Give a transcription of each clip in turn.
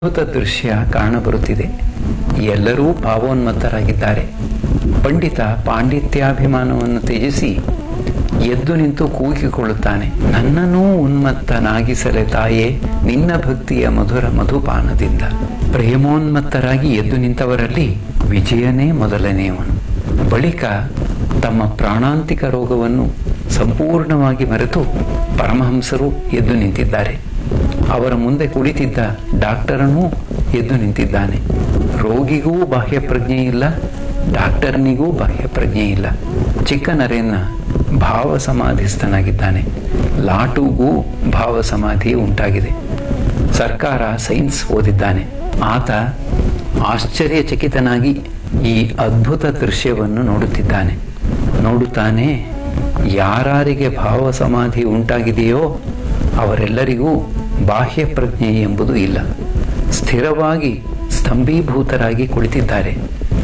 ಅದ್ಭುತ ದೃಶ್ಯ ಕಾಣಬರುತ್ತಿದೆ ಎಲ್ಲರೂ ಭಾವೋನ್ಮತ್ತರಾಗಿದ್ದಾರೆ ಪಂಡಿತ ಪಾಂಡಿತ್ಯಾಭಿಮಾನವನ್ನು ತ್ಯಜಿಸಿ ಎದ್ದು ನಿಂತು ಕೂಗಿಕೊಳ್ಳುತ್ತಾನೆ ನನ್ನನ್ನೂ ಉನ್ಮತ್ತನಾಗಿಸಲೆ ತಾಯೇ ನಿನ್ನ ಭಕ್ತಿಯ ಮಧುರ ಮಧುಪಾನದಿಂದ ಪ್ರೇಮೋನ್ಮತ್ತರಾಗಿ ಎದ್ದು ನಿಂತವರಲ್ಲಿ ವಿಜಯನೇ ಮೊದಲನೆಯವನು ಬಳಿಕ ತಮ್ಮ ಪ್ರಾಣಾಂತಿಕ ರೋಗವನ್ನು ಸಂಪೂರ್ಣವಾಗಿ ಮರೆತು ಪರಮಹಂಸರು ಎದ್ದು ನಿಂತಿದ್ದಾರೆ ಅವರ ಮುಂದೆ ಕುಳಿತಿದ್ದ ಡಾಕ್ಟರನೂ ಎದ್ದು ನಿಂತಿದ್ದಾನೆ ರೋಗಿಗೂ ಬಾಹ್ಯ ಪ್ರಜ್ಞೆ ಇಲ್ಲ ಡಾಕ್ಟರ್ನಿಗೂ ಬಾಹ್ಯ ಪ್ರಜ್ಞೆ ಇಲ್ಲ ಚಿಕ್ಕ ನರೇನ ಭಾವ ಸಮಾಧಿಸ್ಥನಾಗಿದ್ದಾನೆ ಲಾಟುಗೂ ಭಾವ ಸಮಾಧಿ ಉಂಟಾಗಿದೆ ಸರ್ಕಾರ ಸೈನ್ಸ್ ಓದಿದ್ದಾನೆ ಆತ ಆಶ್ಚರ್ಯಚಕಿತನಾಗಿ ಈ ಅದ್ಭುತ ದೃಶ್ಯವನ್ನು ನೋಡುತ್ತಿದ್ದಾನೆ ನೋಡುತ್ತಾನೆ ಯಾರಿಗೆ ಭಾವ ಸಮಾಧಿ ಉಂಟಾಗಿದೆಯೋ ಅವರೆಲ್ಲರಿಗೂ ಬಾಹ್ಯ ಪ್ರಜ್ಞೆ ಎಂಬುದು ಇಲ್ಲ ಸ್ಥಿರವಾಗಿ ಸ್ತಂಭೀಭೂತರಾಗಿ ಕುಳಿತಿದ್ದಾರೆ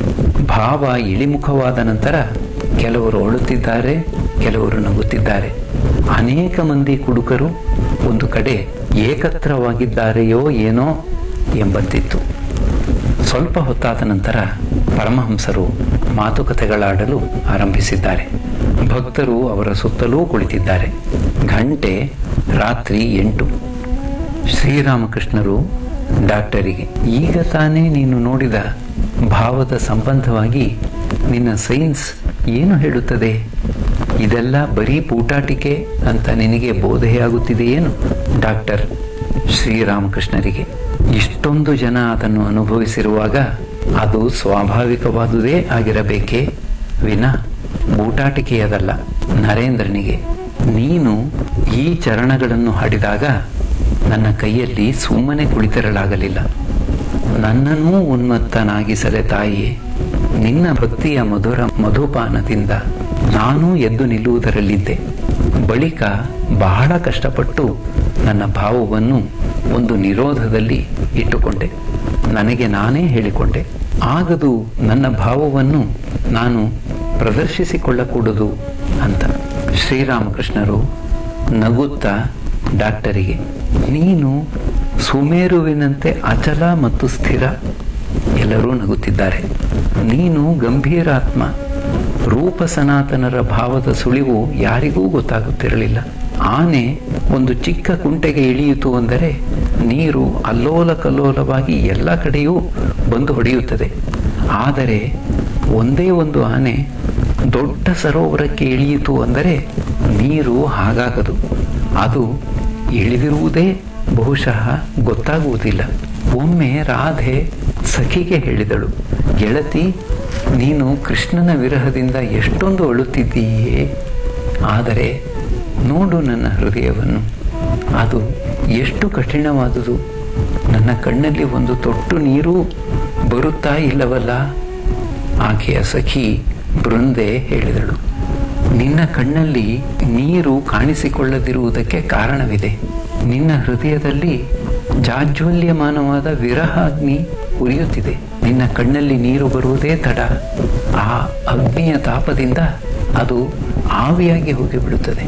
ಭಾವ ಇಳಿಮುಖವಾದ ನಂತರ ಕೆಲವರು ಅಳುತ್ತಿದ್ದಾರೆ ಕೆಲವರು ನಗುತ್ತಿದ್ದಾರೆ ಅನೇಕ ಮಂದಿ ಕುಡುಕರು ಒಂದು ಕಡೆ ಏಕತ್ರವಾಗಿದ್ದಾರೆಯೋ ಏನೋ ಎಂಬಂತಿತ್ತು ಸ್ವಲ್ಪ ಹೊತ್ತಾದ ನಂತರ ಪರಮಹಂಸರು ಮಾತುಕತೆಗಳಾಡಲು ಆರಂಭಿಸಿದ್ದಾರೆ ಭಕ್ತರು ಅವರ ಸುತ್ತಲೂ ಕುಳಿತಿದ್ದಾರೆ ಗಂಟೆ ರಾತ್ರಿ ಎಂಟು ಶ್ರೀರಾಮಕೃಷ್ಣರು ಡಾಕ್ಟರಿಗೆ ಈಗ ತಾನೇ ನೀನು ನೋಡಿದ ಭಾವದ ಸಂಬಂಧವಾಗಿ ನಿನ್ನ ಸೈನ್ಸ್ ಏನು ಹೇಳುತ್ತದೆ ಇದೆಲ್ಲ ಬರೀ ಪೂಟಾಟಿಕೆ ಅಂತ ನಿನಗೆ ಬೋಧೆಯಾಗುತ್ತಿದೆಯೇನು ಡಾಕ್ಟರ್ ಶ್ರೀರಾಮಕೃಷ್ಣರಿಗೆ ಇಷ್ಟೊಂದು ಜನ ಅದನ್ನು ಅನುಭವಿಸಿರುವಾಗ ಅದು ಸ್ವಾಭಾವಿಕವಾದುದೇ ಆಗಿರಬೇಕೇ ವಿನ ಬೂಟಾಟಿಕೆಯದಲ್ಲ ನರೇಂದ್ರನಿಗೆ ನೀನು ಈ ಚರಣಗಳನ್ನು ಹಾಡಿದಾಗ ನನ್ನ ಕೈಯಲ್ಲಿ ಸುಮ್ಮನೆ ಕುಳಿತಿರಲಾಗಲಿಲ್ಲ ನನ್ನನ್ನೂ ಉನ್ಮತ್ತನಾಗಿಸಲೆ ತಾಯಿಯೇ ನಿನ್ನ ಭಕ್ತಿಯ ಮಧುರ ಮಧುಪಾನದಿಂದ ನಾನೂ ಎದ್ದು ನಿಲ್ಲುವುದರಲ್ಲಿದ್ದೆ ಬಳಿಕ ಬಹಳ ಕಷ್ಟಪಟ್ಟು ನನ್ನ ಭಾವವನ್ನು ಒಂದು ನಿರೋಧದಲ್ಲಿ ಇಟ್ಟುಕೊಂಡೆ ನನಗೆ ನಾನೇ ಹೇಳಿಕೊಂಡೆ ಆಗದು ನನ್ನ ಭಾವವನ್ನು ನಾನು ಪ್ರದರ್ಶಿಸಿಕೊಳ್ಳಕೂಡದು ಅಂತ ಶ್ರೀರಾಮಕೃಷ್ಣರು ನಗುತ್ತಾ ಡಾಕ್ಟರಿಗೆ ನೀನು ಸುಮೇರುವಿನಂತೆ ಅಚಲ ಮತ್ತು ಸ್ಥಿರ ಎಲ್ಲರೂ ನಗುತ್ತಿದ್ದಾರೆ ನೀನು ಗಂಭೀರಾತ್ಮ ರೂಪ ಸನಾತನರ ಭಾವದ ಸುಳಿವು ಯಾರಿಗೂ ಗೊತ್ತಾಗುತ್ತಿರಲಿಲ್ಲ ಆನೆ ಒಂದು ಚಿಕ್ಕ ಕುಂಟೆಗೆ ಇಳಿಯಿತು ಅಂದರೆ ನೀರು ಅಲ್ಲೋಲ ಕಲ್ಲೋಲವಾಗಿ ಎಲ್ಲ ಕಡೆಯೂ ಬಂದು ಹೊಡೆಯುತ್ತದೆ ಆದರೆ ಒಂದೇ ಒಂದು ಆನೆ ದೊಡ್ಡ ಸರೋವರಕ್ಕೆ ಇಳಿಯಿತು ಅಂದರೆ ನೀರು ಹಾಗಾಗದು ಅದು ಇಳಿದಿರುವುದೇ ಬಹುಶಃ ಗೊತ್ತಾಗುವುದಿಲ್ಲ ಒಮ್ಮೆ ರಾಧೆ ಸಖಿಗೆ ಹೇಳಿದಳು ಗೆಳತಿ ನೀನು ಕೃಷ್ಣನ ವಿರಹದಿಂದ ಎಷ್ಟೊಂದು ಅಳುತ್ತಿದ್ದೀಯೇ ಆದರೆ ನೋಡು ನನ್ನ ಹೃದಯವನ್ನು ಅದು ಎಷ್ಟು ಕಠಿಣವಾದುದು ನನ್ನ ಕಣ್ಣಲ್ಲಿ ಒಂದು ತೊಟ್ಟು ನೀರು ಬರುತ್ತಾ ಇಲ್ಲವಲ್ಲ ಆಕೆಯ ಸಖಿ ಬೃಂದೆ ಹೇಳಿದಳು ನಿನ್ನ ಕಣ್ಣಲ್ಲಿ ನೀರು ಕಾಣಿಸಿಕೊಳ್ಳದಿರುವುದಕ್ಕೆ ಕಾರಣವಿದೆ ನಿನ್ನ ಹೃದಯದಲ್ಲಿ ಜಾಜ್ವಲ್ಯಮಾನವಾದ ವಿರಹ ಅಗ್ನಿ ಉರಿಯುತ್ತಿದೆ ನಿನ್ನ ಕಣ್ಣಲ್ಲಿ ನೀರು ಬರುವುದೇ ತಡ ಆ ಅಗ್ನಿಯ ತಾಪದಿಂದ ಅದು ಆವಿಯಾಗಿ ಹೋಗಿಬಿಡುತ್ತದೆ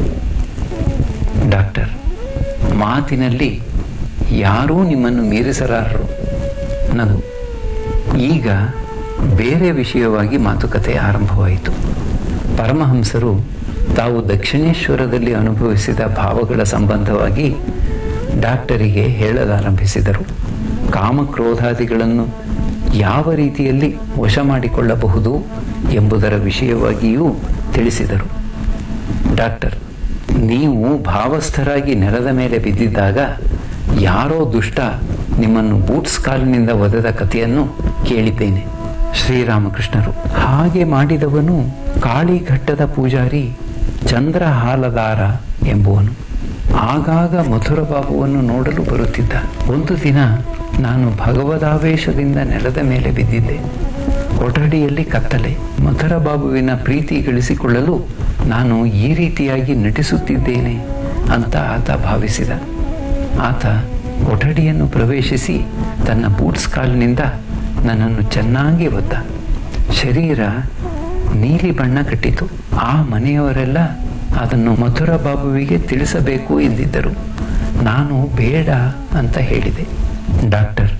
ಡಾಕ್ಟರ್ ಮಾತಿನಲ್ಲಿ ಯಾರೂ ನಿಮ್ಮನ್ನು ಮೀರಿಸಲಾರರು ನಗು ಈಗ ಬೇರೆ ವಿಷಯವಾಗಿ ಮಾತುಕತೆ ಆರಂಭವಾಯಿತು ಪರಮಹಂಸರು ತಾವು ದಕ್ಷಿಣೇಶ್ವರದಲ್ಲಿ ಅನುಭವಿಸಿದ ಭಾವಗಳ ಸಂಬಂಧವಾಗಿ ಡಾಕ್ಟರಿಗೆ ಹೇಳಲಾರಂಭಿಸಿದರು ಕಾಮಕ್ರೋಧಾದಿಗಳನ್ನು ಯಾವ ರೀತಿಯಲ್ಲಿ ವಶ ಮಾಡಿಕೊಳ್ಳಬಹುದು ಎಂಬುದರ ವಿಷಯವಾಗಿಯೂ ತಿಳಿಸಿದರು ಡಾಕ್ಟರ್ ನೀವು ಭಾವಸ್ಥರಾಗಿ ನೆಲದ ಮೇಲೆ ಬಿದ್ದಿದ್ದಾಗ ಯಾರೋ ದುಷ್ಟ ನಿಮ್ಮನ್ನು ಬೂಟ್ಸ್ ಕಾಲಿನಿಂದ ಒದೆದ ಕಥೆಯನ್ನು ಕೇಳಿದ್ದೇನೆ ಶ್ರೀರಾಮಕೃಷ್ಣರು ಹಾಗೆ ಮಾಡಿದವನು ಕಾಳಿಘಟ್ಟದ ಪೂಜಾರಿ ಚಂದ್ರಹಾಲದಾರ ಎಂಬುವನು ಆಗಾಗ ಮಧುರ ಬಾಬುವನ್ನು ನೋಡಲು ಬರುತ್ತಿದ್ದ ಒಂದು ದಿನ ನಾನು ಭಗವದಾವೇಶದಿಂದ ನೆಲದ ಮೇಲೆ ಬಿದ್ದಿದ್ದೆ ಕೊಠಡಿಯಲ್ಲಿ ಕತ್ತಲೆ ಮಧುರ ಬಾಬುವಿನ ಪ್ರೀತಿ ಗಳಿಸಿಕೊಳ್ಳಲು ನಾನು ಈ ರೀತಿಯಾಗಿ ನಟಿಸುತ್ತಿದ್ದೇನೆ ಅಂತ ಆತ ಭಾವಿಸಿದ ಆತ ಕೊಠಡಿಯನ್ನು ಪ್ರವೇಶಿಸಿ ತನ್ನ ಬೂಟ್ಸ್ ಕಾಲಿನಿಂದ ನನ್ನನ್ನು ಚೆನ್ನಾಗಿ ಒದ್ದ ಶರೀರ ನೀಲಿ ಬಣ್ಣ ಕಟ್ಟಿತು ಆ ಮನೆಯವರೆಲ್ಲ ಅದನ್ನು ಮಧುರ ಬಾಬುವಿಗೆ ತಿಳಿಸಬೇಕು ಎಂದಿದ್ದರು ನಾನು ಬೇಡ ಅಂತ ಹೇಳಿದೆ ಡಾಕ್ಟರ್